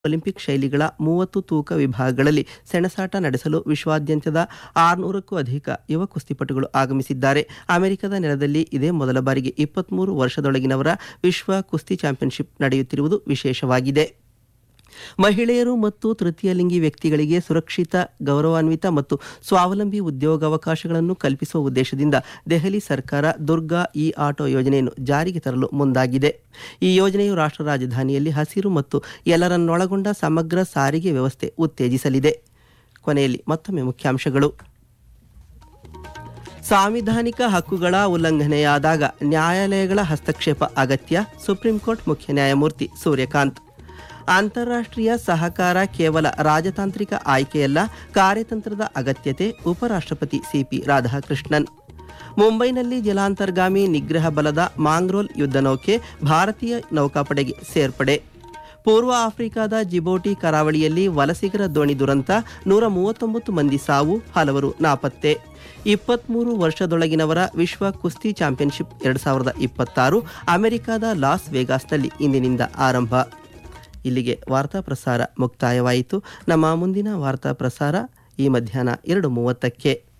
Olympic ಶೈಲಿಗಳ ಮೂವತ್ತು ತೂಕ ವಿಭಾಗಗಳಲ್ಲಿ ಸೆಣಸಾಟ ನಡೆಸಲು ವಿಶ್ವಾದ್ಯಂತದ ಆರುನೂರಕ್ಕೂ ಅಧಿಕ ಯುವ ಕುಸ್ತಿಪಟುಗಳು ಆಗಮಿಸಿದ್ದಾರೆ ಅಮೆರಿಕದ ನೆಲದಲ್ಲಿ ಇದೇ ಮೊದಲ ಬಾರಿಗೆ ಇಪ್ಪತ್ಮೂರು ವರ್ಷದೊಳಗಿನವರ ವಿಶ್ವ ಕುಸ್ತಿ ಚಾಂಪಿಯನ್ಶಿಪ್ ನಡೆಯುತ್ತಿರುವುದು ವಿಶೇಷವಾಗಿದೆ ಮಹಿಳೆಯರು ಮತ್ತು ತೃತೀಯ ಲಿಂಗಿ ವ್ಯಕ್ತಿಗಳಿಗೆ ಸುರಕ್ಷಿತ ಗೌರವಾನ್ವಿತ ಮತ್ತು ಸ್ವಾವಲಂಬಿ ಉದ್ಯೋಗಾವಕಾಶಗಳನ್ನು ಕಲ್ಪಿಸುವ ಉದ್ದೇಶದಿಂದ ದೆಹಲಿ ಸರ್ಕಾರ ದುರ್ಗಾ ಇ ಆಟೋ ಯೋಜನೆಯನ್ನು ಜಾರಿಗೆ ತರಲು ಮುಂದಾಗಿದೆ ಈ ಯೋಜನೆಯು ರಾಷ್ಟ್ರ ರಾಜಧಾನಿಯಲ್ಲಿ ಹಸಿರು ಮತ್ತು ಎಲ್ಲರನ್ನೊಳಗೊಂಡ ಸಮಗ್ರ ಸಾರಿಗೆ ವ್ಯವಸ್ಥೆ ಉತ್ತೇಜಿಸಲಿದೆ ಕೊನೆಯಲ್ಲಿ ಮತ್ತೊಮ್ಮೆ ಮುಖ್ಯಾಂಶಗಳು ಸಾಂವಿಧಾನಿಕ ಹಕ್ಕುಗಳ ಉಲ್ಲಂಘನೆಯಾದಾಗ ನ್ಯಾಯಾಲಯಗಳ ಹಸ್ತಕ್ಷೇಪ ಅಗತ್ಯ ಸುಪ್ರೀಂ ಕೋರ್ಟ್ ಮುಖ್ಯ ನ್ಯಾಯಮೂರ್ತಿ ಸೂರ್ಯಕಾಂತ್ ಅಂತಾರಾಷ್ಟ್ರೀಯ ಸಹಕಾರ ಕೇವಲ ರಾಜತಾಂತ್ರಿಕ ಆಯ್ಕೆಯಲ್ಲ ಕಾರ್ಯತಂತ್ರದ ಅಗತ್ಯತೆ ಉಪರಾಷ್ಟ್ರಪತಿ ಸಿಪಿ ರಾಧಾಕೃಷ್ಣನ್ ಮುಂಬೈನಲ್ಲಿ ಜಲಾಂತರ್ಗಾಮಿ ನಿಗ್ರಹ ಬಲದ ಮಾಂಗ್ರೋಲ್ ಯುದ್ಧ ನೌಕೆ ಭಾರತೀಯ ನೌಕಾಪಡೆಗೆ ಸೇರ್ಪಡೆ ಪೂರ್ವ ಆಫ್ರಿಕಾದ ಜಿಬೋಟಿ ಕರಾವಳಿಯಲ್ಲಿ ವಲಸಿಗರ ದೋಣಿ ದುರಂತ ನೂರ ಮೂವತ್ತೊಂಬತ್ತು ಮಂದಿ ಸಾವು ಹಲವರು ನಾಪತ್ತೆ ಇಪ್ಪತ್ಮೂರು ವರ್ಷದೊಳಗಿನವರ ವಿಶ್ವ ಕುಸ್ತಿ ಚಾಂಪಿಯನ್ಶಿಪ್ ಎರಡು ಸಾವಿರದ ಇಪ್ಪತ್ತಾರು ಅಮೆರಿಕದ ಲಾಸ್ ವೇಗಾಸ್ನಲ್ಲಿ ಇಂದಿನಿಂದ ಆರಂಭ ಇಲ್ಲಿಗೆ ವಾರ್ತಾ ಪ್ರಸಾರ ಮುಕ್ತಾಯವಾಯಿತು ನಮ್ಮ ಮುಂದಿನ ವಾರ್ತಾ ಪ್ರಸಾರ ಈ ಮಧ್ಯಾಹ್ನ ಎರಡು ಮೂವತ್ತಕ್ಕೆ